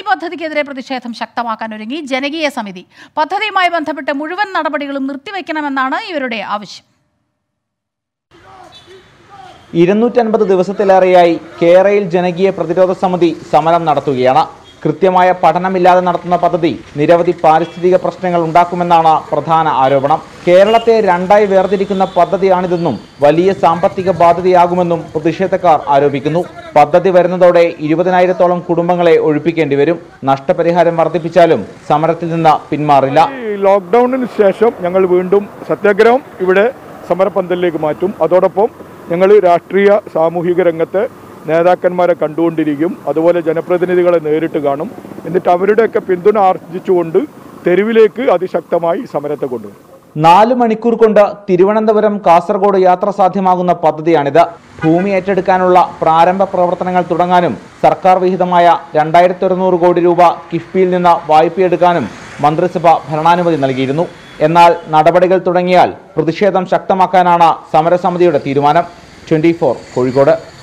പദ്ധതിക്കെതിരെ പ്രതിഷേധം ശക്തമാക്കാൻ ഒരുങ്ങി ജനകീയ സമിതി പദ്ധതിയുമായി ബന്ധപ്പെട്ട് മുഴുവൻ നടപടികളും നിർത്തിവെക്കണമെന്നാണ് ഇവരുടെ ആവശ്യം ഇരുന്നൂറ്റൻപത് ദിവസത്തിലേറെയായി കേരയിൽ ജനകീയ പ്രതിരോധ സമിതി സമരം നടത്തുകയാണ് കൃത്യമായ പഠനമില്ലാതെ നടത്തുന്ന പദ്ധതി നിരവധി പാരിസ്ഥിതിക പ്രശ്നങ്ങൾ ഉണ്ടാക്കുമെന്നാണ് പ്രധാന ആരോപണം കേരളത്തെ രണ്ടായി വേർതിരിക്കുന്ന പദ്ധതിയാണിതെന്നും വലിയ സാമ്പത്തിക ബാധ്യതയാകുമെന്നും പ്രതിഷേധക്കാർ ആരോപിക്കുന്നു പദ്ധതി വരുന്നതോടെ ഇരുപതിനായിരത്തോളം കുടുംബങ്ങളെ ഒഴിപ്പിക്കേണ്ടി വരും നഷ്ടപരിഹാരം വർദ്ധിപ്പിച്ചാലും സമരത്തിൽ നിന്ന് പിന്മാറില്ല ഈ ലോക്ക്ഡൌണിന് ശേഷം ഞങ്ങൾ വീണ്ടും സത്യാഗ്രഹം ഇവിടെ സമരപന്തലിലേക്ക് മാറ്റും അതോടൊപ്പം ഞങ്ങൾ രാഷ്ട്രീയ സാമൂഹിക രംഗത്തെ നേതാക്കന്മാരെ കണ്ടുകൊണ്ടിരിക്കും അതുപോലെ ജനപ്രതിനിധികളെ നേരിട്ട് കാണും എന്നിട്ട് അവരുടെയൊക്കെ പിന്തുണ ആർജിച്ചുകൊണ്ട് തെരുവിലേക്ക് അതിശക്തമായി സമരത്തെ കൊണ്ടുവരും നാല് മണിക്കൂർ കൊണ്ട് തിരുവനന്തപുരം കാസർഗോഡ് യാത്ര സാധ്യമാകുന്ന പദ്ധതിയാണിത് ഭൂമി ഏറ്റെടുക്കാനുള്ള പ്രാരംഭ പ്രവർത്തനങ്ങൾ തുടങ്ങാനും സർക്കാർ വിഹിതമായ രണ്ടായിരത്തി ഒരുന്നൂറ് കോടി രൂപ കിഫ്ബിയിൽ നിന്ന് വായ്പയെടുക്കാനും മന്ത്രിസഭ ഭരണാനുമതി നൽകിയിരുന്നു എന്നാൽ നടപടികൾ തുടങ്ങിയാൽ പ്രതിഷേധം ശക്തമാക്കാനാണ് സമരസമിതിയുടെ തീരുമാനം ട്വന്റി കോഴിക്കോട്